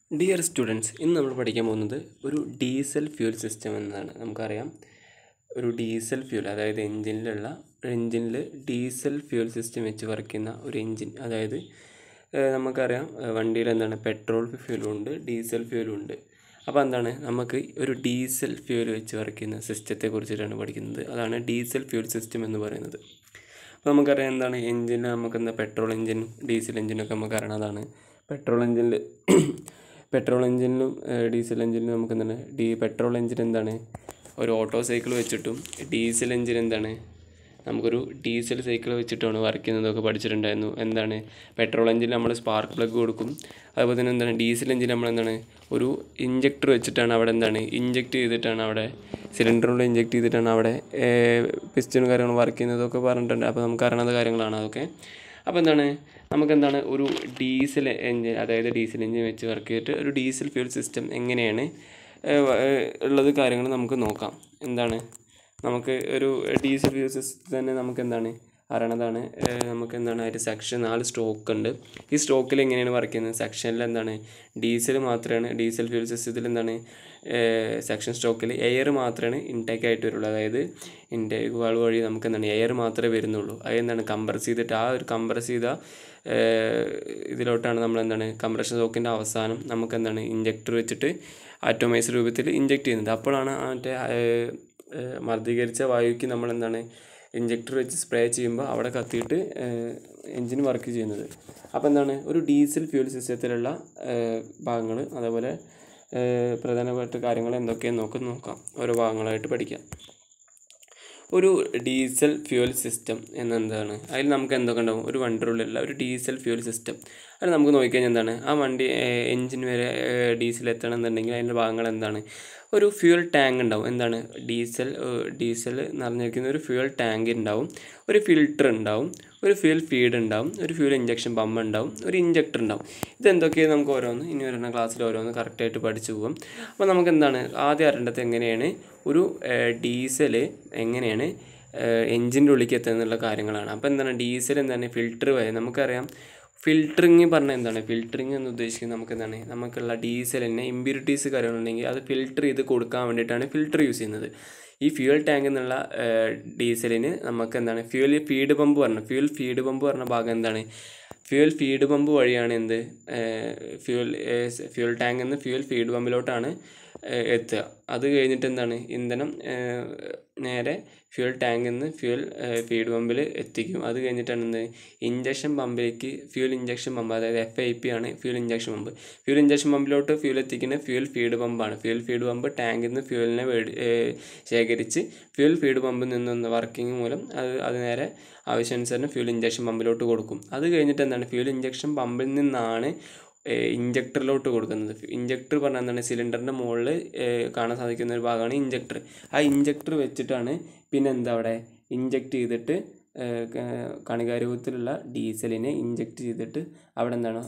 dear students ഇന്ന് നമ്മൾ പഠിക്കാൻ പോകുന്നത് ഒരു ഡീസൽ ഫ്യൂൽ സിസ്റ്റം എന്നതാണ് നമുക്കറിയാം ഒരു ഡീസൽ ഫ്യൂൽ അതായത് എൻജിനിലുള്ള ഒരു എൻജിനിൽ ഡീസൽ ഫ്യൂൽ സിസ്റ്റം വെച്ച് വർക്ക് ചെയ്യുന്ന ഒരു എൻജിൻ അതായത് ഏഹ് നമുക്കറിയാം ഏഹ് വണ്ടിയിൽ എന്താണ് പെട്രോൾ ഫ്യൂലും ഉണ്ട് ഡീസൽ ഫ്യൂലും ഉണ്ട് അപ്പോൾ എന്താണ് നമുക്ക് ഒരു ഡീസൽ ഫ്യൂൽ വെച്ച് വർക്ക് ചെയ്യുന്ന സിസ്റ്റത്തെ കുറിച്ചിട്ടാണ് പഠിക്കുന്നത് അതാണ് ഡീസൽ ഫ്യൂൽ സിസ്റ്റം എന്ന് പറയുന്നത് അപ്പോൾ നമുക്കറിയാം എന്താണ് എൻജിൻ നമുക്ക് എന്താ പെട്രോൾ എൻജിൻ ഡീസൽ എൻജിനൊക്കെ നമുക്ക് അറിയണതാണ് പെട്രോൾ എൻജിനിൽ പെട്രോൾ എൻജിനിലും ഡീസൽ എൻജിനിലും നമുക്ക് എന്താണ് ഡീ പെട്രോൾ എൻജിൻ എന്താണ് ഒരു ഓട്ടോ സൈക്കിൾ വെച്ചിട്ടും ഡീസൽ എൻജിൻ എന്താണ് നമുക്കൊരു ഡീസൽ സൈക്കിൾ വെച്ചിട്ടാണ് വർക്ക് ചെയ്യുന്നതൊക്കെ പഠിച്ചിട്ടുണ്ടായിരുന്നു എന്താണ് പെട്രോൾ എൻജിൻ നമ്മൾ സ്പാർക്ക് പ്ലഗ് കൊടുക്കും അതുപോലെ തന്നെ എന്താണ് ഡീസൽ എൻജിൻ നമ്മൾ എന്താണ് ഒരു ഇഞ്ചക്ടർ വെച്ചിട്ടാണ് അവിടെ എന്താണ് ഇഞ്ചക്ട് ചെയ്തിട്ടാണ് അവിടെ സിലിണ്ടറിലൂടെ ഇഞ്ചക്ട് ചെയ്തിട്ടാണ് അവിടെ പിസ്റ്റണും കാര്യങ്ങളും വർക്ക് ചെയ്യുന്നതൊക്കെ പറഞ്ഞിട്ടുണ്ട് അപ്പോൾ നമുക്ക് അറിയണത് കാര്യങ്ങളാണ് അതൊക്കെ അപ്പോൾ എന്താണ് നമുക്ക് എന്താണ് ഒരു ഡീസൽ എൻജിൻ അതായത് ഡീസൽ എൻജിൻ വെച്ച് വർക്ക് ചെയ്തിട്ട് ഒരു ഡീസൽ ഫ്യൂൽ സിസ്റ്റം എങ്ങനെയാണ് ഏഹ് വ- ഏഹ് ഉള്ളത് കാര്യങ്ങൾ നമുക്ക് നോക്കാം എന്താണ് നമുക്ക് ഒരു ഡീസൽ ഫ്യൂൽ സിസ്റ്റം തന്നെ നമുക്ക് എന്താണ് അറിയണതാണ് ഏഹ് നമുക്ക് എന്താണ് അതിൻ്റെ സെക്ഷൻ നാല് സ്റ്റോക്ക് ഉണ്ട് ഈ സ്റ്റോക്കിൽ എങ്ങനെയാണ് വർക്ക് ചെയ്യുന്നത് സെക്ഷനിൽ എന്താണ് ഡീസൽ മാത്രമാണ് ഡീസൽ ഫ്യൂൽ സിസ്റ്റത്തിൽ എന്താണ് സെക്ഷൻ സ്റ്റോക്കിൽ എയർ മാത്രമാണ് ഇൻടേക്ക് ആയിട്ട് വരുള്ളൂ അതായത് ഇൻടേക്ക് വാൾ വഴി നമുക്ക് എന്താണ് എയർ മാത്രമേ വരുന്നുള്ളൂ അത് എന്താണ് കംപ്രസ് ചെയ്തിട്ട് ആ ഒരു കംപ്രസ് ചെയ്ത ഏഹ് ഇതിലോട്ടാണ് നമ്മൾ എന്താണ് കംപ്രഷൻ സ്റ്റോക്കിൻ്റെ അവസാനം നമുക്ക് എന്താണ് ഇഞ്ചക്ടർ വെച്ചിട്ട് ആറ്റോമൈസ് രൂപത്തിൽ ഇഞ്ചക്ട് ചെയ്യുന്നത് അപ്പോഴാണ് ആ മറ്റേ ഏഹ്, ഏഹ്, മർദ്ദീകരിച്ച വായുക്ക് നമ്മൾ എന്താണ് ഇഞ്ചക്ടർ വെച്ച് സ്പ്രേ ചെയ്യുമ്പോൾ അവിടെ കത്തിയിട്ട് എൻജിൻ വർക്ക് ചെയ്യുന്നത് അപ്പോൾ എന്താണ് ഒരു ഡീസൽ ഫ്യൂൽ സിസ്റ്റത്തിലുള്ള ഭാഗങ്ങൾ അതേപോലെ ഏഹ്, പ്രധാനപ്പെട്ട കാര്യങ്ങൾ എന്തൊക്കെയാണെന്ന് നമുക്ക് നോക്കാം ഓരോ ഭാഗങ്ങളായിട്ട് പഠിക്കാം ഒരു ഡീസൽ ഫ്യൂൽ സിസ്റ്റം എന്നെന്താണ് അതിൽ നമുക്ക് എന്തൊക്കെ ഉണ്ടാവും ഒരു വണ്ടിയുള്ളിലുള്ള ഒരു ഡീസൽ ഫ്യൂൽ സിസ്റ്റം അത് നമുക്ക് നോക്കിക്കഴിഞ്ഞാൽ എന്താണ് ആ വണ്ടി എൻജിൻ വരെ ഡീസൽ എത്തണം എന്നുണ്ടെങ്കിൽ അതിൻ്റെ ഭാഗങ്ങൾ എന്താണ് ഒരു ഫ്യൂൽ ടാങ്ക് ഉണ്ടാവും എന്താണ് ഡീസൽ ഡീസൽ നിറഞ്ഞിരിക്കുന്ന ഒരു ഫ്യൂൽ ടാങ്ക് ഉണ്ടാവും ഒരു ഫിൽറ്റർ ഉണ്ടാവും ഒരു ഫ്യൂൽ ഫീഡ് ഉണ്ടാവും ഒരു ഫ്യൂൽ ഇഞ്ചക്ഷൻ പമ്പ് ഉണ്ടാവും ഒരു ഇഞ്ചക്ടർ ഉണ്ടാവും ഇതെന്തൊക്കെയാണ് നമുക്ക് ഓരോന്ന് ഇനി വരുന്ന ക്ലാസ്സിൽ ഓരോന്ന് കറക്റ്റായിട്ട് പഠിച്ചു പോകും അപ്പോൾ നമുക്ക് എന്താണ് ആദ്യം അറിയേണ്ടത് എങ്ങനെയാണ് ഒരു ഡീസൽ എങ്ങനെയാണ് എൻജിൻ്റെ ഉള്ളിലേക്ക് എത്തുന്നുള്ള കാര്യങ്ങളാണ് അപ്പോൾ എന്താണ് ഡീസൽ എന്താണ് ഫിൽറ്റർ വഴി നമുക്കറിയാം ഫിൽറ്ററിങ് പറഞ്ഞാൽ എന്താണ് ഫിൽറ്ററിങ് എന്ന് ഉദ്ദേശിക്കുന്നത് നമുക്ക് എന്താണ് നമുക്കുള്ള ഡീസലിനെ ഇമ്പ്യൂരിറ്റീസ് കാര്യങ്ങളുണ്ടെങ്കിൽ അത് ഫിൽറ്റർ ചെയ്ത് കൊടുക്കാൻ വേണ്ടിയിട്ടാണ് ഫിൽറ്റർ യൂസ് ചെയ്യുന്നത് ഈ ഫ്യൂൽ ടാങ്ക് എന്നുള്ള ഡീസലിന് നമുക്ക് എന്താണ് ഫ്യൂൽ ഫീഡ് പമ്പ് പറഞ്ഞ ഫ്യൂൽ ഫീഡ് പമ്പ് പറഞ്ഞ ഭാഗം എന്താണ് ഫ്യൂൽ ഫീഡ് പമ്പ് വഴിയാണ് എന്ത് ഫ്യൂൽ ഫ്യൂൽ ടാങ്കിൽ നിന്ന് ഫ്യൂൽ ഫീഡ് പമ്പിലോട്ടാണ് ഏഹ് എത്തുക അത് കഴിഞ്ഞിട്ട് എന്താണ് ഇന്ധനം ഏഹ് നേരെ ഫ്യൂൽ ടാങ്കിൽ നിന്ന് ഫ്യൂൽ ഫീഡ് പമ്പിൽ എത്തിക്കും അത് കഴിഞ്ഞിട്ടാണ് എന്ത് ഇഞ്ചക്ഷൻ പമ്പിലേക്ക് ഫ്യൂൽ ഇഞ്ചക്ഷൻ പമ്പ് അതായത് എഫ് ഐ പി ആണ് fuel injection pump fuel injection പമ്പിലോട്ട് ഫ്യൂൽ എത്തിക്കുന്ന ഫ്യൂൽ ഫീഡ് പമ്പാണ് ഫ്യൂൽ ഫീഡ് പമ്പ് ടാങ്കിൽ നിന്ന് ഫ്യൂലിനെ വേടി ഏഹ് ശേഖരിച്ച് ഫ്യൂൽ ഫീഡ് പമ്പിൽ നിന്ന് വർക്കിംഗ് മൂലം അത് അത് നേരെ ആവശ്യാനുസരണം ഫ്യൂൽ ഇഞ്ചക്ഷൻ പമ്പിലോട്ട് കൊടുക്കും അത് കഴിഞ്ഞിട്ട് എന്താണ് ഫ്യൂൽ ഇഞ്ചക്ഷൻ പമ്പിൽ നിന്നാണ് ഇഞ്ചക്ടറിലോട്ട് കൊടുക്കുന്നത് ഇഞ്ചക്ടർ പറഞ്ഞാൽ എന്താണ് സിലിണ്ടറിൻ്റെ മുകളിൽ കാണാൻ സാധിക്കുന്ന ഒരു ഭാഗമാണ് ഇഞ്ചക്ടർ ആ ഇഞ്ചക്ടർ വെച്ചിട്ടാണ് പിന്നെ എന്താ അവിടെ ഇഞ്ചക്ട് ചെയ്തിട്ട് ഏഹ്, ക- കണികാരൂപത്തിലുള്ള ഡീസലിനെ ഇഞ്ചക്ട് ചെയ്തിട്ട് അവിടെ എന്താണ്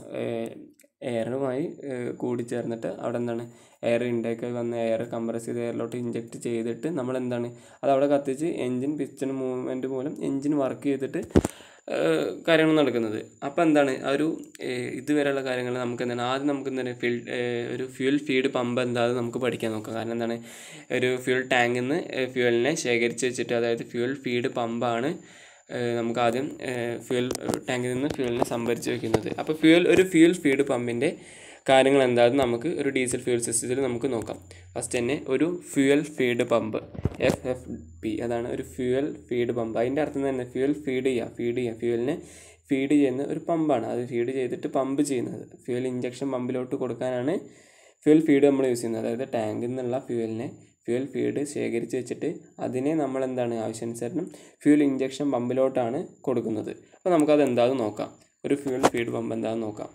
എയറുമായി കൂടിച്ചേർന്നിട്ട് അവിടെ എന്താണ് എയർ ഇൻടേക്ക് വന്ന എയർ കംപ്രസ് ചെയ്ത് എയറിലോട്ട് ഇഞ്ചക്ട് ചെയ്തിട്ട് നമ്മൾ എന്താണ് അത് അവിടെ കത്തിച്ച് എൻജിൻ പിസ്റ്റൺ മൂവ്മെൻറ്റ് മൂലം എൻജിൻ വർക്ക് ചെയ്തിട്ട് ഏഹ് കാര്യങ്ങൾ നടക്കുന്നത് അപ്പോൾ എന്താണ് ആ ഒരു ഏഹ് ഇതുവരെയുള്ള കാര്യങ്ങൾ നമുക്ക് എന്താണ് ആദ്യം നമുക്ക് എന്താണ് ഫിൽ ഏഹ് ഒരു ഫ്യൂൽ ഫീഡ് പമ്പ് എന്താണെന്ന് നമുക്ക് പഠിക്കാൻ നോക്കാം കാരണം എന്താണ് ഒരു ഫ്യൂൽ ടാങ്കിൽ നിന്ന് ഫ്യൂവലിനെ ശേഖരിച്ച് വെച്ചിട്ട് അതായത് ഫ്യൂൽ ഫീഡ് പമ്പാണ് ഏഹ് നമുക്ക് ആദ്യം ഏഹ് ഫ്യൂൽ ടാങ്കിൽ നിന്ന് ഫ്യൂവലിനെ സംഭരിച്ച് വെക്കുന്നത് അപ്പോൾ ഫ്യൂൽ ഒരു ഫ്യൂൽ ഫീഡ് പമ്പിൻ്റെ കാര്യങ്ങൾ എന്താണെന്ന് നമുക്ക് ഒരു ഡീസൽ ഫ്യൂൽ സിസ്റ്റത്തിൽ നമുക്ക് നോക്കാം ഫസ്റ്റ് തന്നെ ഒരു fuel feed pump F F P അതാണ് ഒരു ഫ്യൂൽ ഫീഡ് പമ്പ് അതിൻ്റെ അർത്ഥം തന്നെ ഫ്യൂൽ ഫീഡ് ചെയ്യുക ഫീഡ് ചെയ്യുക ഫ്യൂലിനെ ഫീഡ് ചെയ്യുന്ന ഒരു പമ്പാണ് അത് ഫീഡ് ചെയ്തിട്ട് പമ്പ് ചെയ്യുന്നത് ഫ്യൂൽ ഇഞ്ചക്ഷൻ പമ്പിലോട്ട് കൊടുക്കാനാണ് ഫ്യൂൽ ഫീഡ് നമ്മൾ യൂസ് ചെയ്യുന്നത് അതായത് ടാങ്കിൽ നിന്നുള്ള ഫ്യൂവലിനെ ഫ്യൂൽ ഫീഡ് ശേഖരിച്ച് വെച്ചിട്ട് അതിനെ നമ്മൾ എന്താണ് ആവശ്യാനുസരണം ഫ്യൂൽ ഇഞ്ചക്ഷൻ പമ്പിലോട്ടാണ് കൊടുക്കുന്നത് അപ്പോൾ നമുക്കത് എന്താണെന്ന് നോക്കാം ഒരു ഫ്യൂൽ ഫീഡ് പമ്പ് എന്താണെന്ന് നോക്കാം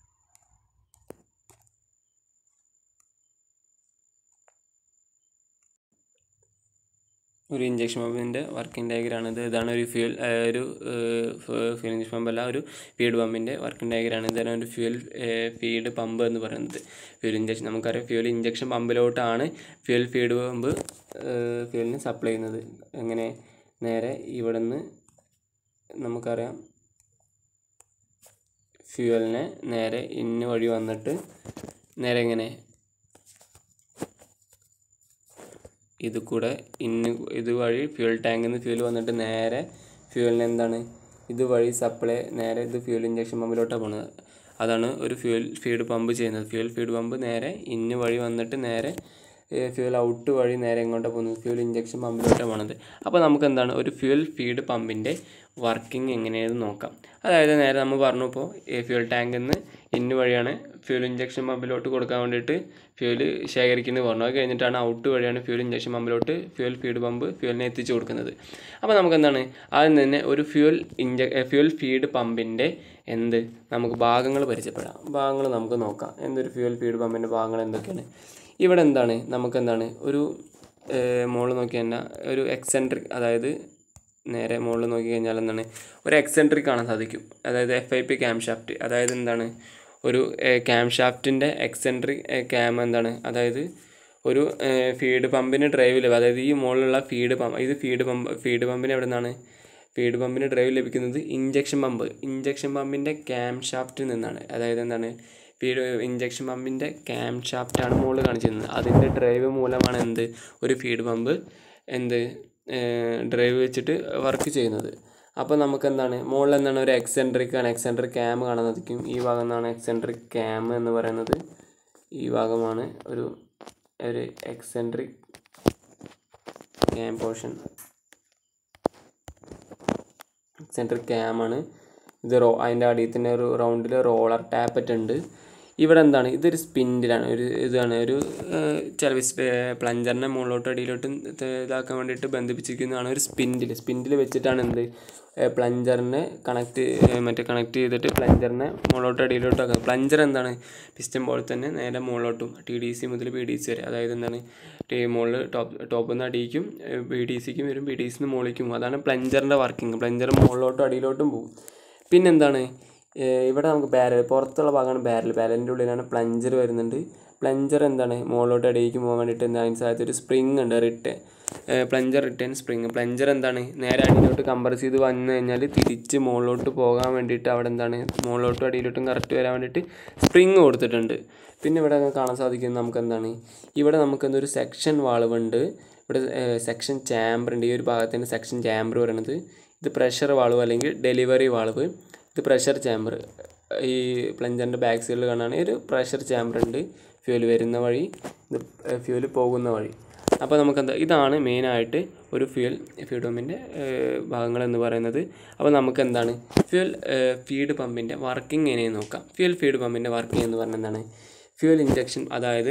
ഒരു ഇഞ്ചക്ഷൻ പമ്പിൻ്റെ വർക്കിംഗ് ഡയഗ്രാണ് ഇത് ഇതാണ് ഒരു ഫ്യൂൽ ഒരു ഫ്യൂൽ ഇഞ്ചക്ഷൻ പമ്പല്ല ഒരു ഫീഡ് പമ്പിൻ്റെ വർക്കിംഗ് ഡയഗ്രാണ് ഇതാണ് ഒരു ഫ്യൂൽ ഫീഡ് പമ്പ് എന്ന് പറയുന്നത് ഫ്യൂൽ ഇഞ്ചക്ഷൻ നമുക്കറിയാം ഫ്യൂൽ ഇഞ്ചക്ഷൻ പമ്പിലോട്ടാണ് ഫ്യൂൽ ഫീഡ് പമ്പ് ഫ്യൂലിന് സപ്ലൈ ചെയ്യുന്നത് എങ്ങനെ നേരെ ഇവിടെ നിന്ന് നമുക്കറിയാം ഫ്യൂവലിനെ നേരെ ഇന്ന് വഴി വന്നിട്ട് നേരെ എങ്ങനെ ഇത് കൂടെ ഇന്ന് ഇതുവഴി ഫ്യൂൽ ടാങ്കിൽ നിന്ന് ഫ്യൂൽ വന്നിട്ട് നേരെ ഫ്യൂലിന് എന്താണ് ഇതുവഴി സപ്ലൈ നേരെ ഇത് ഫ്യൂൽ ഇഞ്ചക്ഷൻ പമ്പിലോട്ടാണ് പോകുന്നത് അതാണ് ഒരു ഫ്യൂൽ ഫീഡ് പമ്പ് ചെയ്യുന്നത് ഫ്യൂൽ ഫീഡ് പമ്പ് നേരെ ഇന്ന് വഴി വന്നിട്ട് നേരെ ഫ്യൂൽ ഔട്ട് വഴി നേരെ എങ്ങോട്ടാണ് പോകുന്നത് ഫ്യൂൽ ഇഞ്ചക്ഷൻ പമ്പിലോട്ടാണ് പോകുന്നത് അപ്പോൾ നമുക്ക് എന്താണ് ഒരു ഫ്യൂൽ ഫീഡ് പമ്പിൻ്റെ വർക്കിംഗ് എങ്ങനെയാണെന്ന് നോക്കാം അതായത് നേരെ നമ്മൾ പറഞ്ഞു ഇപ്പോൾ ഫ്യൂൽ ടാങ്കിൽ നിന്ന് ഇന്ന് വഴിയാണ് ഫ്യൂൽ ഇഞ്ചക്ഷൻ പമ്പിലോട്ട് കൊടുക്കാൻ വേണ്ടിയിട്ട് ഫ്യൂൽ ശേഖരിക്കുന്നത് പറഞ്ഞു അത് കഴിഞ്ഞിട്ടാണ് ഔട്ട് വഴിയാണ് ഫ്യൂൽ ഇഞ്ചക്ഷൻ പമ്പിലോട്ട് ഫ്യൂൽ ഫീഡ് പമ്പ് ഫ്യൂലിനെ എത്തിച്ചു കൊടുക്കുന്നത് അപ്പോൾ നമുക്ക് എന്താണ് ആദ്യം തന്നെ ഒരു ഫ്യൂൽ ഇഞ്ച ഫ്യൂൽ ഫീഡ് പമ്പിൻ്റെ എന്ത് നമുക്ക് ഭാഗങ്ങൾ പരിചയപ്പെടാം ഭാഗങ്ങൾ നമുക്ക് നോക്കാം എന്തൊരു ഫ്യൂൽ ഫീഡ് പമ്പിൻ്റെ ഭാഗങ്ങൾ എന്തൊക്കെയാണ് ഇവിടെ എന്താണ് നമുക്ക് എന്താണ് ഒരു മുകളിൽ നോക്കി കഴിഞ്ഞാൽ ഒരു എക്സെൻട്രിക് അതായത് നേരെ മുകളിൽ നോക്കി കഴിഞ്ഞാൽ എന്താണ് ഒരു എക്സെൻട്രിക് കാണാൻ സാധിക്കും അതായത് F I P cam shaft അതായത് എന്താണ് ഒരു ക്യാം ഷാഫ്റ്റിൻ്റെ എക്സെൻട്രിക് ക്യാം എന്താണ് അതായത് ഒരു ഫീഡ് പമ്പിന് ഡ്രൈവ് ലഭിക്കും അതായത് ഈ മുകളിലുള്ള ഫീഡ് പമ്പ് ഇത് ഫീഡ് പമ്പ് ഫീഡ് പമ്പിന് എവിടെ നിന്നാണ് ഫീഡ് പമ്പിന് ഡ്രൈവ് ലഭിക്കുന്നത് ഇഞ്ചക്ഷൻ പമ്പ് ഇഞ്ചക്ഷൻ പമ്പിൻ്റെ ക്യാം ഷാഫ്റ്റിൽ നിന്നാണ് അതായത് എന്താണ് ഫീഡ് ഇഞ്ചക്ഷൻ പമ്പിൻ്റെ ക്യാം ഷാഫ്റ്റാണ് മുകളിൽ കാണിച്ചിരുന്നത് അതിൻ്റെ ഡ്രൈവ് മൂലമാണ് എന്ത് ഒരു ഫീഡ് പമ്പ് എന്ത് ഡ്രൈവ് വെച്ചിട്ട് വർക്ക് ചെയ്യുന്നത് അപ്പോൾ നമുക്ക് എന്താണ് മുകളിൽ എന്താണ് ഒരു എക്സെൻട്രിക് ആണ് എക്സെൻട്രിക് ക്യാം കാണാൻ സാധിക്കും ഈ ഭാഗം എന്നാണ് എക്സെൻട്രിക് ക്യാം എന്ന് പറയുന്നത് ഈ ഭാഗമാണ് ഒരു ഒരു eccentric cam portion eccentric cam ആണ് ഇത് റോ അതിൻ്റെ അടിയിൽ തന്നെ ഒരു റൗണ്ടിൽ റോളർ ടാപ്പറ്റ് ഉണ്ട് ഇവിടെ എന്താണ് ഇതൊരു സ്പിൻഡിലാണ് ഒരു ഇതാണ് ഒരു ചില പ്ലഞ്ചറിനെ മുകളിലോട്ടും അടിയിലോട്ടും ഇതാക്കാൻ വേണ്ടിയിട്ട് ബന്ധിപ്പിച്ചിരിക്കുന്നതാണ് ഒരു സ്പിൻഡിൽ സ്പിൻഡിൽ വെച്ചിട്ടാണ് എന്ത് പ്ലഞ്ചറിനെ കണക്ട് മറ്റേ കണക്ട് ചെയ്തിട്ട് പ്ലഞ്ചറിനെ മുകളിലോട്ടും അടിയിലോട്ടും ആക്കുക പ്ലഞ്ചർ എന്താണ് പിസ്റ്റൻ പോലെ തന്നെ നേരെ മുകളിലോട്ടും ടി ഡി സി മുതൽ ബി ഡി സി വരെ അതായത് എന്താണ് ടി മുകളിൽ ടോപ്പ് ടോപ്പിൽ നിന്ന് അടിയിക്കും ബി ഡി സിക്കും വരും ബി ഡി സിന്ന് മുകളിലേക്കും അതാണ് പ്ലഞ്ചറിൻ്റെ വർക്കിംഗ് പ്ലഞ്ചർ മുകളിലോട്ടും അടിയിലോട്ടും പോകും പിന്നെന്താണ് ഇവിടെ നമുക്ക് ബാരൽ പുറത്തുള്ള ഭാഗമാണ് ബാരൽ ബാരലിൻ്റെ ഉള്ളിലാണ് പ്ലഞ്ചർ വരുന്നുണ്ട് പ്ലഞ്ചർ എന്താണ് മുകളിലോട്ട് അടിയിലേക്ക് പോകാൻ വേണ്ടിയിട്ട് എന്താ അതിന് സാധ്യത ഒരു സ്പ്രിങ് ഉണ്ട് return plunger return spring plunger എന്താണ് നേരെ അടിയിലോട്ട് കംപ്രസ് ചെയ്ത് വന്നു കഴിഞ്ഞാൽ തിരിച്ച് മുകളിലോട്ട് പോകാൻ വേണ്ടിയിട്ട് അവിടെ എന്താണ് മുകളിലോട്ടും അടിയിലോട്ടും കറക്റ്റ് വരാൻ വേണ്ടിയിട്ട് സ്പ്രിങ് കൊടുത്തിട്ടുണ്ട് പിന്നെ ഇവിടെ കാണാൻ സാധിക്കുന്നത് നമുക്ക് എന്താണ് ഇവിടെ നമുക്ക് എന്തൊരു സെക്ഷൻ വാൾവ് ഉണ്ട് ഇവിടെ സെക്ഷൻ ചാമ്പർ ഉണ്ട് ഈ ഒരു ഭാഗത്തിൻ്റെ സെക്ഷൻ ചാമ്പർ പറയുന്നത് ഇത് പ്രഷർ വാൾവ് അല്ലെങ്കിൽ ഡെലിവറി വാൾവ് ഇത് പ്രഷർ ചാമ്പർ ഈ പ്ലഞ്ചറിൻ്റെ ബാക്ക് സൈഡിൽ കാണുകയാണെങ്കിൽ ഒരു പ്രഷർ ചാമ്പർ ഉണ്ട് ഫ്യൂൽ വരുന്ന വഴി ഇത് ഫ്യൂൽ പോകുന്ന വഴി അപ്പോൾ നമുക്ക് എന്താ ഇതാണ് മെയിനായിട്ട് ഒരു ഫ്യൂൽ ഫീഡ് പമ്പിൻ്റെ ഭാഗങ്ങൾ എന്ന് പറയുന്നത് അപ്പോൾ നമുക്ക് എന്താണ് ഫ്യൂൽ ഫീഡ് പമ്പിൻ്റെ വർക്കിംഗ് എങ്ങനെ നോക്കാം ഫ്യൂൽ ഫീഡ് പമ്പിൻ്റെ വർക്കിംഗ് എന്ന് പറഞ്ഞാൽ എന്താണ് ഫ്യൂൽ ഇഞ്ചക്ഷൻ അതായത്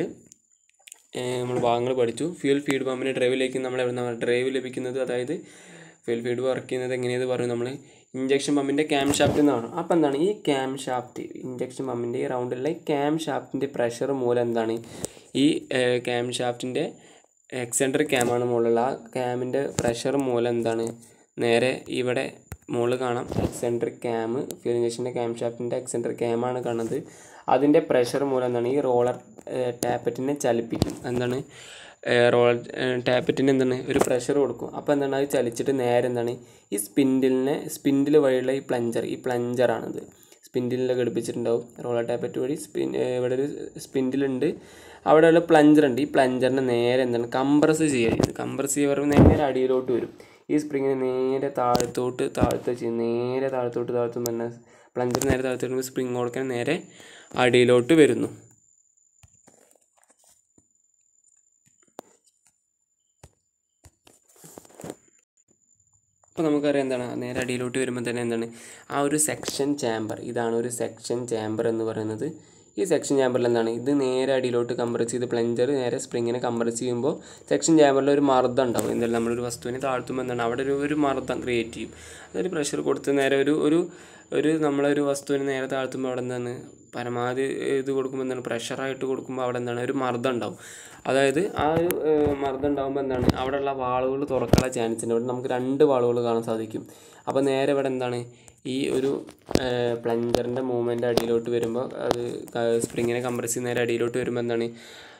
നമ്മൾ ഭാഗങ്ങൾ പഠിച്ചു ഫ്യൂൽ ഫീഡ് പമ്പിൻ്റെ ഡ്രൈവിലേക്ക് നമ്മൾ എവിടെ ഡ്രൈവ് ലഭിക്കുന്നത് അതായത് ഫ്യൂൽ ഫീഡ് വർക്ക് ചെയ്യുന്നത് എങ്ങനെയെന്ന് പറഞ്ഞു നമ്മൾ ഇഞ്ചക്ഷൻ പമ്പിൻ്റെ ക്യാം ഷാഫ്റ്റ് എന്നാണ് അപ്പോൾ എന്താണ് ഈ ക്യാം ഷാഫ്റ്റ് ഇഞ്ചക്ഷൻ പമ്പിൻ്റെ ഈ റൗണ്ടിലുള്ള ക്യാം ഷാഫ്റ്റിൻ്റെ പ്രഷർ മൂലം എന്താണ് ഈ ക്യാം ഷാഫ്റ്റിൻ്റെ എക്സെൻട്രിക് ക്യാമാണ് മുകളിലുള്ള ആ ക്യാമിൻ്റെ പ്രഷർ മൂലം എന്താണ് നേരെ ഇവിടെ മുകളിൽ കാണാം എക്സെൻട്രിക് ക്യാം ഫ്യൂൽ ഇഞ്ചക്ഷൻ്റെ ക്യാം ഷാഫ്റ്റിൻ്റെ എക്സെൻട്രിക് ക്യാമാണ് കാണുന്നത് അതിൻ്റെ പ്രഷർ മൂലം എന്താണ് ഈ റോളർ ടാപ്പറ്റിനെ ചലിപ്പിക്കും എന്താണ് റോളർ ടാപ്പറ്റിന് എന്താണ് ഒരു പ്രഷർ കൊടുക്കും അപ്പോൾ എന്താണ് അത് ചലിച്ചിട്ട് നേരെ എന്താണ് ഈ സ്പിൻഡിലിനെ സ്പിൻഡിൽ വഴിയുള്ള ഈ പ്ലഞ്ചർ ഈ പ്ലഞ്ചറാണിത് സ്പിൻഡിലിൽ ഘടിപ്പിച്ചിട്ടുണ്ടാവും റോളർ ടാപ്പറ്റ് വഴി സ്പിൻ ഇവിടെ ഒരു സ്പിൻഡിലുണ്ട് അവിടെയുള്ള പ്ലഞ്ചർ ഉണ്ട് ഈ പ്ലഞ്ചറിനെ നേരെ എന്താണ് കംപ്രസ് ചെയ്യുക കംപ്രസ് ചെയ്യുമ്പോൾ നേരെ അടിയിലോട്ട് വരും ഈ സ്പ്രിങ്ങിനെ നേരെ താഴത്തോട്ട് താഴ്ത്ത ചെയ്യും നേരെ താഴത്തോട്ട് താഴ്ത്തും തന്നെ പ്ലഞ്ചർ നേരെ താഴ്ത്തോട്ട് സ്പ്രിങ് കൊടുക്കാൻ നേരെ അടിയിലോട്ട് വരുന്നു അപ്പോൾ നമുക്കറിയാം എന്താണ് നേരെ അടിയിലോട്ട് വരുമ്പോൾ തന്നെ എന്താണ് ആ ഒരു സെക്ഷൻ ചാമ്പർ ഇതാണ് ഒരു സെക്ഷൻ ചാമ്പർ എന്ന് പറയുന്നത് ഈ സെക്ഷൻ ചാമ്പറിൽ എന്താണ് ഇത് നേരെ അടിയിലോട്ട് കംപ്രസ് ചെയ്ത് പ്ലഞ്ചർ നേരെ സ്പ്രിങ്ങിനെ കംപ്രസ് ചെയ്യുമ്പോൾ സെക്ഷൻ ചാമ്പറിൽ ഒരു മർദ്ദം ഉണ്ടാവും എന്തായാലും നമ്മളൊരു വസ്തുവിനെ താഴ്ത്തുമ്പോൾ എന്താണ് അവിടെ ഒരു ഒരു മർദ്ദം ക്രിയേറ്റ് ചെയ്യും അതൊരു പ്രഷർ കൊടുത്ത് നേരെ ഒരു ഒരു ഒരു നമ്മളൊരു വസ്തുവിനെ നേരെ താഴ്ത്തുമ്പോൾ അവിടെ എന്താണ് പരമാവധി ഇത് കൊടുക്കുമ്പോൾ എന്താണ് പ്രഷറായിട്ട് കൊടുക്കുമ്പോൾ അവിടെ എന്താണ് ഒരു മർദ്ദം ഉണ്ടാവും അതായത് ആ ഒരു മർദ്ദം ഉണ്ടാകുമ്പോൾ എന്താണ് അവിടെയുള്ള വാളുകൾ തുറക്കാനുള്ള ചാൻസ് ഉണ്ട് ഇവിടെ നമുക്ക് രണ്ട് വാളുകൾ കാണാൻ സാധിക്കും അപ്പോൾ നേരെ ഇവിടെ എന്താണ് ഈ ഒരു പ്ലഞ്ചറിൻ്റെ മൂവ്മെൻ്റ് അടിയിലോട്ട് വരുമ്പോൾ അത് സ്പ്രിങ്ങിനെ കംപ്രസ് ചെയ്യുന്ന നേരെ അടിയിലോട്ട് വരുമ്പോൾ എന്താണ്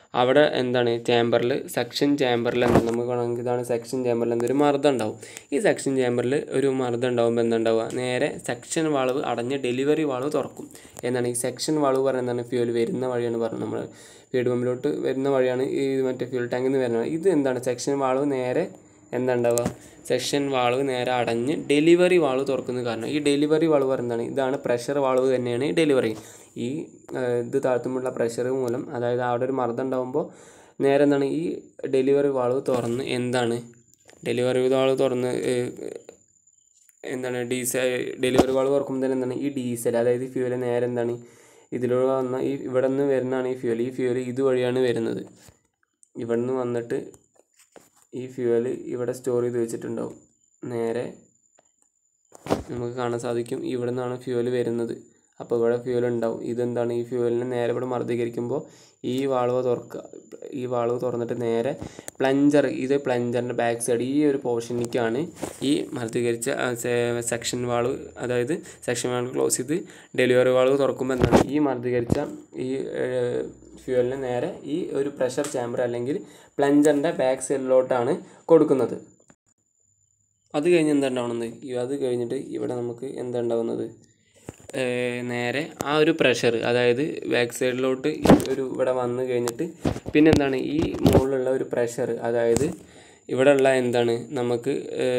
അവിടെ എന്താണ് ചാമ്പറിൽ സെക്ഷൻ ചാമ്പറിൽ എന്താ നമുക്ക് വേണമെങ്കിൽ ഇതാണ് സെക്ഷൻ ചാമ്പറിൽ എന്തൊരു മർദ്ദം ഉണ്ടാവും ഈ സെക്ഷൻ ചാമ്പറിൽ ഒരു മർദ്ദം ഉണ്ടാകുമ്പോൾ എന്താ ഉണ്ടാവുക നേരെ സെക്ഷൻ വാൾവ് അടഞ്ഞ് ഡെലിവറി വാൾവ് തുറക്കും എന്താണ് ഈ സെക്ഷൻ വാൾവ് പറയുന്നത് എന്താണ് ഫ്യൂൽ വരുന്ന വഴിയാണ് പറഞ്ഞത് നമ്മൾ ഫീഡ് പമ്പിലോട്ട് വരുന്ന വഴിയാണ് ഈ മറ്റേ ഫ്യൂൽ ടാങ്കിൽ നിന്ന് വരുന്നത് ഇത് എന്താണ് സെക്ഷൻ വാൾവ് നേരെ എന്താ ഉണ്ടാവുക സെക്ഷൻ വാൾവ് നേരെ അടഞ്ഞ് ഡെലിവറി വാൾവ് തുറക്കുന്നത് കാരണം ഈ ഡെലിവറി വാൾവ് പറയുന്നതാണ് ഇതാണ് പ്രഷർ വാൾവ് തന്നെയാണ് ഈ ഡെലിവറി ഈ ആ, ഇത് താഴ്ത്തുമ്പോഴുള്ള പ്രഷർ മൂലം അതായത് അവിടെ ഒരു മർദ്ദം ഉണ്ടാകുമ്പോൾ നേരെ എന്താണ് ഈ ഡെലിവറി വാൾവ് തുറന്ന് എന്താണ് ഡെലിവറി വാൾവ് തുറന്ന് ഏ, എന്താണ് ഡീസൽ ഡെലിവറി വാൾവ് തുറക്കുമ്പോൾ തന്നെ എന്താണ് ഈ ഡീസൽ അതായത് ഫ്യൂല് നേരെ എന്താണ് ഇതിലൂടെ വന്ന ഈ ഇവിടെ നിന്ന് വരുന്നതാണ് ഈ ഫ്യൂൽ ഈ ഫ്യൂൽ ഇതുവഴിയാണ് വരുന്നത് ഇവിടെ നിന്ന് വന്നിട്ട് ഈ ഫ്യൂവൽ ഇവിടെ സ്റ്റോർ ചെയ്ത് വെച്ചിട്ടുണ്ടാവും നേരെ നമുക്ക് കാണാൻ സാധിക്കും ഇവിടെ നിന്നാണ് ഫ്യൂവൽ വരുന്നത് അപ്പോൾ ഇവിടെ ഫ്യൂവൽ ഉണ്ടാവും ഇതെന്താണ് ഈ ഫ്യൂവലിനെ നേരെ ഇവിടെ മർദ്ദീകരിക്കുമ്പോൾ ഈ വാൾവ് തുറക്കുക ഈ വാൾവ് തുറന്നിട്ട് നേരെ പ്ലഞ്ചർ ഇത് പ്ലഞ്ചറിൻ്റെ ബാക്ക് സൈഡ് ഈ ഒരു പോർഷനിലേക്കാണ് ഈ മർദ്ദീകരിച്ച സെക്ഷൻ വാൾവ് അതായത് സെക്ഷൻ വാൾവ് ക്ലോസ് ചെയ്ത് ഡെലിവറി വാൾവ് തുറക്കുമ്പോൾ എന്താണ് ഈ മർദ്ദീകരിച്ച ഈ ഫ്യൂവലിനെ നേരെ ഈ ഒരു പ്രഷർ ചാമ്പർ അല്ലെങ്കിൽ പ്ലഞ്ചറിൻ്റെ ബാക്ക് സൈഡിലോട്ടാണ് കൊടുക്കുന്നത് അത് കഴിഞ്ഞ് എന്താ ഉണ്ടാവുന്നത് ഈ- അത് കഴിഞ്ഞിട്ട് ഇവിടെ നമുക്ക് എന്താ ഉണ്ടാവുന്നത് ഏർ നേരെ ആ ഒരു പ്രഷർ അതായത് ബാക്ക് സൈഡിലോട്ട് ഈ ഒരു ഇവിടെ വന്ന് കഴിഞ്ഞിട്ട് പിന്നെ എന്താണ് ഈ മുകളിലുള്ള ഒരു പ്രഷർ അതായത് ഇവിടെയുള്ള എന്താണ് നമുക്ക്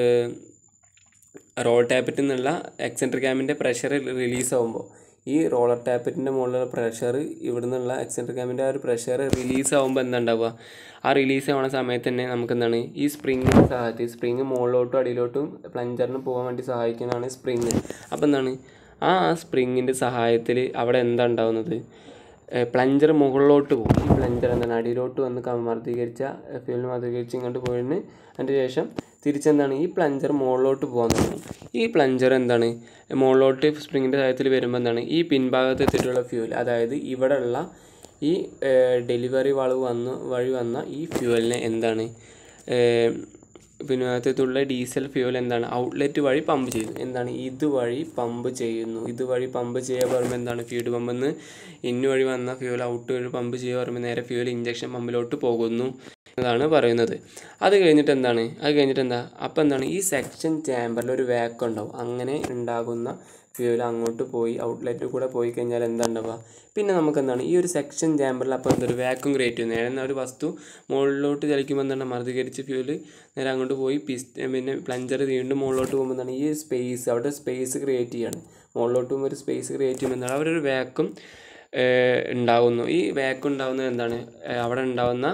റോൾ ടാപ്പറ്റിൽ നിന്നുള്ള എക്സെൻട്രിക് ക്യാമിൻ്റെ പ്രഷർ റിലീസ് ആകുമ്പോൾ ഈ റോളർ ടാപ്പറ്റിൻ്റെ മുകളിലുള്ള പ്രഷർ ഇവിടെ നിന്നുള്ള എക്സെൻട്രിക് ക്യാമിൻ്റെ ആ ഒരു പ്രഷർ റിലീസ് ആകുമ്പോൾ എന്താ ഉണ്ടാവുക ആ റിലീസ് ആവുന്ന സമയത്ത് തന്നെ നമുക്ക് എന്താണ് ഈ സ്പ്രിങ്ങിൻ്റെ സഹായത്തിൽ സ്പ്രിങ് മുകളിലോട്ടും അടിയിലോട്ടും പ്ലഞ്ചറിന് പോകാൻ വേണ്ടി സഹായിക്കുന്നതാണ് സ്പ്രിങ് അപ്പോൾ എന്താണ് ആ സ്പ്രിങ്ങിൻ്റെ സഹായത്തിൽ അവിടെ എന്താ ഉണ്ടാവുന്നത് പ്ലഞ്ചർ മുകളിലോട്ട് പോകും ഈ പ്ലഞ്ചർ എന്താണ് അടിയിലോട്ട് വന്ന് ക- മർദ്ദീകരിച്ച ഫ്യൂലിന് മർദ്ദീകരിച്ച് ഇങ്ങോട്ട് പോയിന് അതിന് ശേഷം തിരിച്ചെന്താണ് ഈ പ്ലഞ്ചർ മുകളിലോട്ട് പോകാൻ തുടങ്ങും ഈ പ്ലഞ്ചർ എന്താണ് മുകളിലോട്ട് സ്പ്രിങ്ങിൻ്റെ സഹായത്തിൽ വരുമ്പോൾ എന്താണ് ഈ പിൻഭാഗത്ത് എത്തിയിട്ടുള്ള ഫ്യൂൽ അതായത് ഇവിടെയുള്ള ഈ ഡെലിവറി വളവ് വന്ന് വഴി വന്ന ഈ ഫ്യൂവലിനെ എന്താണ് ഏർ, പിന്നെ അതിനകത്തുള്ള ഡീസൽ ഫ്യൂവൽ എന്താണ് ഔട്ട്ലെറ്റ് വഴി പമ്പ് ചെയ്യുന്നു എന്താണ് ഇതുവഴി പമ്പ് ചെയ്യുന്നു ഇതുവഴി പമ്പ് ചെയ്യാൻ പറയുമ്പോൾ എന്താണ് ഫീഡ് പമ്പിൽ നിന്ന് ഇന്നു വഴി വന്ന ഫ്യൂവൽ ഔട്ട് വഴി പമ്പ് ചെയ്യുക പറയുമ്പോൾ നേരെ ഫ്യൂവൽ ഇഞ്ചക്ഷൻ പമ്പിലോട്ട് പോകുന്നു എന്നതാണ് പറയുന്നത് അത് കഴിഞ്ഞിട്ട് എന്താണ് അത് കഴിഞ്ഞിട്ട് എന്താ അപ്പോൾ എന്താണ് ഈ സെക്ഷൻ ചാമ്പറിൽ ഒരു വാക്കം ഉണ്ടാവും അങ്ങനെ ഉണ്ടാകുന്ന ഫ്യൂവൽ അങ്ങോട്ട് പോയി ഔട്ട്ലെറ്റിൽ കൂടെ പോയി കഴിഞ്ഞാൽ എന്താ ഉണ്ടാവുക പിന്നെ നമുക്ക് എന്താണ് ഈ ഒരു സെക്ഷൻ ചാമ്പറിൽ അപ്പോൾ എന്തൊരു വാക്വം ക്രിയേറ്റ് ചെയ്യുന്നു നേരെ എന്ന ഒരു വസ്തു മുകളിലോട്ട് ചലിക്കുമ്പോൾ എന്താണ് മർദ്ദീകരിച്ച് ഫ്യൂല് നേരെ അങ്ങോട്ട് പോയി പിസ്റ്റ് പിന്നെ പ്ലഞ്ചർ വീണ്ടും മുകളിലോട്ട് പോകുമ്പോൾ എന്താണ് ഈ സ്പേസ് അവിടെ സ്പേസ് ക്രിയേറ്റ് ചെയ്യാണ് മുകളിലോട്ട് പോകുമ്പോൾ ഒരു സ്പേസ് ക്രിയേറ്റ് ചെയ്യുമ്പോൾ എന്താണ് അവിടെ ഒരു വാക്വം ഉണ്ടാകുന്നു ഈ വാക്വം ഉണ്ടാകുന്നത് എന്താണ് ഏഹ് അവിടെ ഉണ്ടാകുന്ന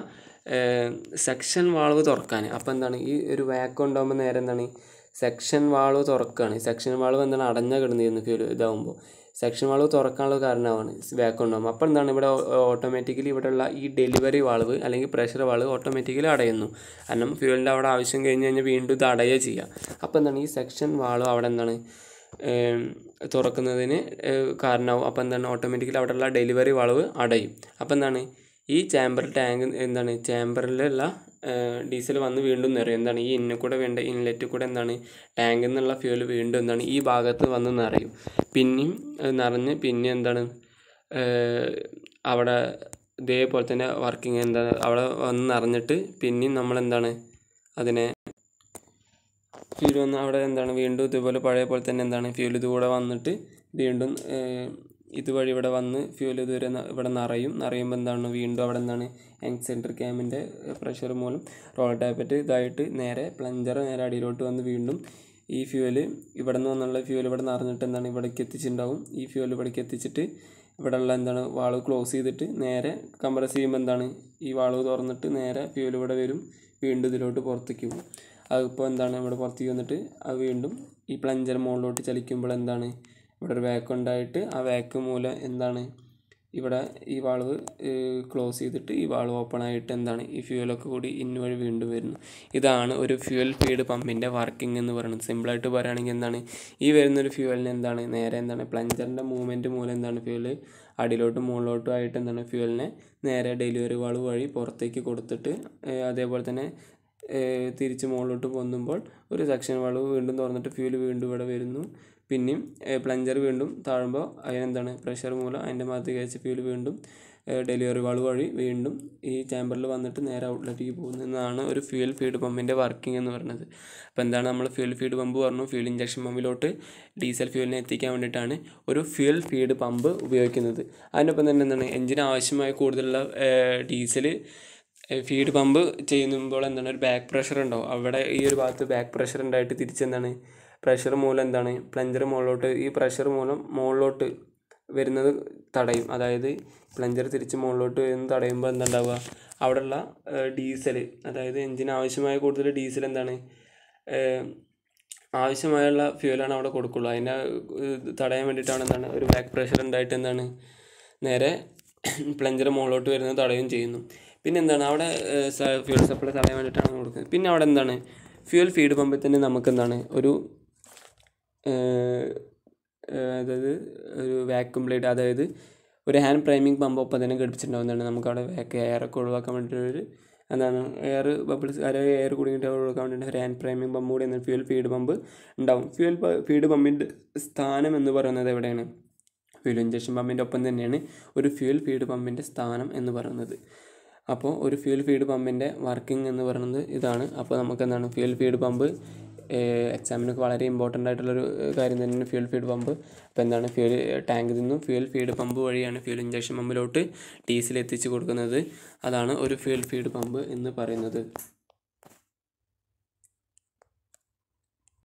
സെക്ഷൻ വാൾവ് തുറക്കാൻ അപ്പോൾ എന്താണ് ഈ ഒരു വാക്വം ഉണ്ടാകുമ്പോൾ നേരെ എന്താണ് സെക്ഷൻ വാൾവ് തുറക്കുകയാണ് സെക്ഷൻ വാൾവ് എന്താണ് അടഞ്ഞ കിടന്നിരുന്നു ഫ്യൂൽ ഇതാവുമ്പോൾ സെക്ഷൻ വാൾവ് തുറക്കാനുള്ള കാരണമാണ് വാക്വം ഉണ്ടാകുമ്പോൾ അപ്പോൾ എന്താണ് ഇവിടെ ഓട്ടോമാറ്റിക്കലി ഇവിടെയുള്ള ഈ ഡെലിവറി വാൾവ് അല്ലെങ്കിൽ പ്രഷർ വാൾവ് ഓട്ടോമാറ്റിക്കലി അടയുന്നു കാരണം ഫ്യൂലിൻ്റെ അവിടെ ആവശ്യം കഴിഞ്ഞ് കഴിഞ്ഞാൽ വീണ്ടും ഇത് അടയുക ചെയ്യുക അപ്പോൾ എന്താണ് ഈ സെക്ഷൻ വാൾവ് അവിടെ എന്താണ് ഏം, തുറക്കുന്നതിന് ഏഹ്, കാരണമാവും അപ്പോൾ എന്താണ് ഓട്ടോമാറ്റിക്കലി അവിടെയുള്ള ഡെലിവറി വളവ് അടയും അപ്പോൾ എന്താണ് ഈ ചാമ്പർ ടാങ്ക് എന്താണ് ചാമ്പറിലുള്ള ഡീസൽ വന്ന് വീണ്ടും നിറയും എന്താണ് ഈ ഇന്നിൽ കൂടെ വേണ്ട ഇൻലെറ്റ് കൂടെ എന്താണ് ടാങ്കിൽ നിന്നുള്ള ഫ്യൂൽ വീണ്ടും എന്താണ് ഈ ഭാഗത്ത് വന്ന് നിറയും പിന്നെയും അത് നിറഞ്ഞ് പിന്നെ എന്താണ് ഏഹ്, അവിടെ ഇതേപോലെ തന്നെ വർക്കിംഗ് എന്താ അവിടെ വന്ന് നിറഞ്ഞിട്ട് പിന്നെയും നമ്മളെന്താണ് അതിനെ ഫ്യൂൽ വന്ന് അവിടെ എന്താണ് വീണ്ടും ഇതുപോലെ പഴയ പോലെ തന്നെ എന്താണ് ഫ്യൂൽ ഇതുകൂടെ വന്നിട്ട് വീണ്ടും ഏഹ്, ഇതുവഴി ഇവിടെ വന്ന് ഫ്യൂൽ ഇതുവരെ ന- ഇവിടെ നിറയും നിറയുമ്പോൾ എന്താണ് വീണ്ടും അവിടെ എന്താണ് എക്സെൻട്രിക് ക്യാമിൻ്റെ പ്രഷർ മൂലം റോൾ ടാപ്പറ്റ് ഇതായിട്ട് നേരെ പ്ലഞ്ചർ നേരെ അടിയിലോട്ട് വന്ന് വീണ്ടും ഈ ഫ്യൂല് ഇവിടെ നിന്ന് വന്നുള്ള ഫ്യൂൽ ഇവിടെ നിറഞ്ഞിട്ട് എന്താണ് ഇവിടേക്ക് എത്തിച്ചിട്ടുണ്ടാവും ഈ ഫ്യൂൽ ഇവിടേക്ക് എത്തിച്ചിട്ട് ഇവിടെയുള്ള എന്താണ് വാൾവ് ക്ലോസ് ചെയ്തിട്ട് നേരെ കംപ്രസ് ചെയ്യുമ്പോൾ എന്താണ് ഈ വാൾവ് തുറന്നിട്ട് നേരെ ഫ്യൂൽ ഇവിടെ വരും വീണ്ടും ഇതിലോട്ട് പുറത്തേക്ക് പോകും അതിപ്പോൾ എന്താണ് ഇവിടെ പുറത്തേക്ക് വന്നിട്ട് അത് വീണ്ടും ഈ പ്ലഞ്ചർ മുകളിലോട്ട് ചലിക്കുമ്പോൾ എന്താണ് ഇവിടെ ഒരു വാക്ക് ഉണ്ടായിട്ട് ആ വാക്ക് മൂലം എന്താണ് ഇവിടെ ഈ വാൾവ് ക്ലോസ് ചെയ്തിട്ട് ഈ വാൾവ് ഓപ്പൺ ആയിട്ട് എന്താണ് ഈ ഫ്യൂലൊക്കെ കൂടി ഇന്ന് വഴി വീണ്ടും വരുന്നു ഇതാണ് ഒരു ഫ്യൂൽ ഫീഡ് പമ്പിൻ്റെ വർക്കിംഗ് എന്ന് പറയുന്നത് സിമ്പിളായിട്ട് പറയുകയാണെങ്കിൽ എന്താണ് ഈ വരുന്നൊരു ഫ്യൂവലിന് എന്താണ് നേരെ എന്താണ് പ്ലഞ്ചറിൻ്റെ മൂവ്മെൻറ്റ് മൂലം എന്താണ് ഫ്യൂല് അടിയിലോട്ടും മുകളിലോട്ടും ആയിട്ട് എന്താണ് ഫ്യൂവലിനെ നേരെ ഡെലിവറി വാൾവ് വഴി പുറത്തേക്ക് കൊടുത്തിട്ട് ഏഹ് അതേപോലെ തന്നെ ഏഹ് തിരിച്ച് മുകളിലോട്ട് പൊന്നുമ്പോൾ ഒരു സെക്ഷൻ വാൾവ് വീണ്ടും തുറന്നിട്ട് ഫ്യൂൽ വീണ്ടും ഇവിടെ വരുന്നു പിന്നെയും പ്ലഞ്ചർ വീണ്ടും താഴുമ്പോൾ അതിനെന്താണ് പ്രഷർ മൂലം അതിൻ്റെ ഭാഗത്ത് കയച്ച ഫ്യൂൽ വീണ്ടും ഡെലിവറി വാൾവ് വഴി വീണ്ടും ഈ ചാമ്പറിൽ വന്നിട്ട് നേരെ ഔട്ട്ലെറ്റിലേക്ക് പോകുന്നതാണ് ഒരു ഫ്യൂൽ ഫീഡ് പമ്പിൻ്റെ വർക്കിംഗ് എന്ന് പറയുന്നത് അപ്പോൾ എന്താണ് നമ്മൾ ഫ്യൂൽ ഫീഡ് പമ്പ് പറഞ്ഞു ഫ്യൂൽ ഇഞ്ചക്ഷൻ പമ്പിലോട്ട് ഡീസൽ ഫ്യൂലിനെ എത്തിക്കാൻ വേണ്ടിയിട്ടാണ് ഒരു ഫ്യൂൽ ഫീഡ് പമ്പ് ഉപയോഗിക്കുന്നത് അതിനൊപ്പം തന്നെ എന്താണ് എഞ്ചിന് ആവശ്യമായ കൂടുതലുള്ള ഡീസൽ ഫീഡ് പമ്പ് ചെയ്യുമ്പോൾ എന്താണ് ഒരു ബാക്ക് പ്രഷർ ഉണ്ടാവും അവിടെ ഈ ഒരു ഭാഗത്ത് ബാക്ക് പ്രഷർ ഉണ്ടായിട്ട് തിരിച്ചെന്താണ് പ്രഷർ മൂലം എന്താണ് പ്ലഞ്ചർ മുകളിലോട്ട് ഈ പ്രഷർ മൂലം മുകളിലോട്ട് വരുന്നത് തടയും അതായത് പ്ലഞ്ചർ തിരിച്ച് മുകളിലോട്ട് വരുന്നത് തടയുമ്പോൾ എന്താ ഉണ്ടാവുക അവിടെയുള്ള ഡീസൽ അതായത് എഞ്ചിന് ആവശ്യമായ കൂടുതൽ ഡീസൽ എന്താണ് ഏഹ്, ആവശ്യമായുള്ള ഫ്യൂലാണ് അവിടെ കൊടുക്കുള്ളൂ അതിനെ ഏഹ്, തടയാൻ വേണ്ടിയിട്ടാണ് എന്താണ് ഒരു ബാക്ക് പ്രഷർ ഉണ്ടായിട്ട് എന്താണ് നേരെ പ്ലഞ്ചർ മുകളിലോട്ട് വരുന്നത് തടയുകയും ചെയ്യുന്നു പിന്നെ എന്താണ് അവിടെ ഫ്യൂൽ സപ്ലൈ തടയാൻ വേണ്ടിയിട്ടാണ് കൊടുക്കുന്നത് പിന്നെ അവിടെ എന്താണ് ഫ്യൂൽ ഫീഡ് പമ്പിൽ തന്നെ നമുക്ക് എന്താണ് ഒരു ഏഹ്, ഏഹ്, അതായത് ഒരു വാക്യൂം ബ്ലേഡ് അതായത് ഒരു ഹാൻഡ് പ്രൈമിങ് പമ്പ് ഒപ്പം തന്നെ ഘടിപ്പിച്ചിട്ടുണ്ടാവുന്നതാണ് നമുക്ക് അവിടെ വാക്ക് എയറൊക്കെ ഒഴിവാക്കാൻ വേണ്ടിയിട്ട് ഒരു എന്താണ് എയർ ബബിൾസ് അതായത് എയർ കുടുങ്ങിയിട്ട് ഒഴിവാക്കാൻ വേണ്ടിയിട്ട് ഒരു ഹാൻഡ് പ്രൈമിങ് പമ്പ് കൂടി എന്നാൽ ഫ്യൂൽ ഫീഡ് പമ്പ് ഉണ്ടാവും ഫ്യൂൽ ഫീഡ് പമ്പിൻ്റെ സ്ഥാനം എന്ന് പറയുന്നത് എവിടെയാണ് ഫ്യൂൽ ഇഞ്ചക്ഷൻ പമ്പിൻ്റെ ഒപ്പം തന്നെയാണ് ഒരു ഫ്യൂൽ ഫീഡ് പമ്പിൻ്റെ സ്ഥാനം എന്ന് പറയുന്നത് അപ്പോൾ ഒരു ഫ്യൂൽ ഫീഡ് പമ്പിൻ്റെ വർക്കിംഗ് എന്ന് പറയുന്നത് ഇതാണ് അപ്പോൾ നമുക്ക് എന്താണ് ഫ്യൂൽ ഫീഡ് പമ്പ് എക്സാമിനൊക്കെ വളരെ ഇമ്പോർട്ടൻ്റ് ആയിട്ടുള്ളൊരു ഏഹ്, കാര്യം തന്നെയാണ് ഫ്യൂൽ ഫീഡ് പമ്പ് അപ്പോൾ എന്താണ് ഫ്യൂൽ ടാങ്കിൽ നിന്നും ഫ്യൂൽ ഫീഡ് പമ്പ് വഴിയാണ് ഫ്യൂൽ ഇഞ്ചക്ഷൻ പമ്പിലോട്ട് ഡീസൽ എത്തിച്ച് കൊടുക്കുന്നത് അതാണ് ഒരു ഫ്യൂൽ ഫീഡ് പമ്പ് എന്ന് പറയുന്നത്